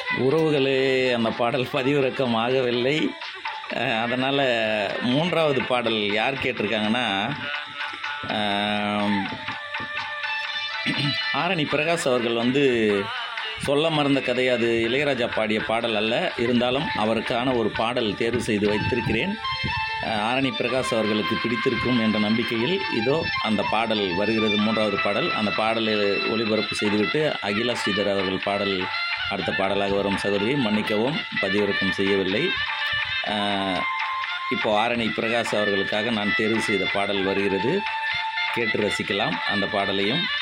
உறவுகளே அந்த பாடல் பதிவிறக்கம் ஆகவில்லை அதனால் மூன்றாவது பாடல் யார் கேட்டிருக்காங்கன்னா ஆம், ஆரணி பிரகாஷ் அவர்கள் வந்து சொல்ல மறந்த கதை அது இளையராஜா பாடிய பாடல் அல்ல இருந்தாலும் அவருக்கான ஒரு பாடல் தேர்வு செய்து வைத்திருக்கிறேன் அஹ், ஆரணி பிரகாஷ் அவர்களுக்கு பிடித்திருக்கும் என்ற நம்பிக்கையில் இதோ அந்த பாடல் வருகிறது மூன்றாவது பாடல் அந்த பாடலை ஒளிபரப்பு செய்துவிட்டு அகிலா ஸ்ரீதர் அவர்கள் பாடல் அடுத்த பாடலாக வரும் சகோதரி மன்னிக்கவும் பதிவிறக்கம் செய்யவில்லை அஹ், இப்போ ஆரணி பிரகாஷ் அவர்களுக்காக நான் தேர்வு செய்த பாடல் வருகிறது கேட்டு ரசிக்கலாம் அந்த பாடலையும்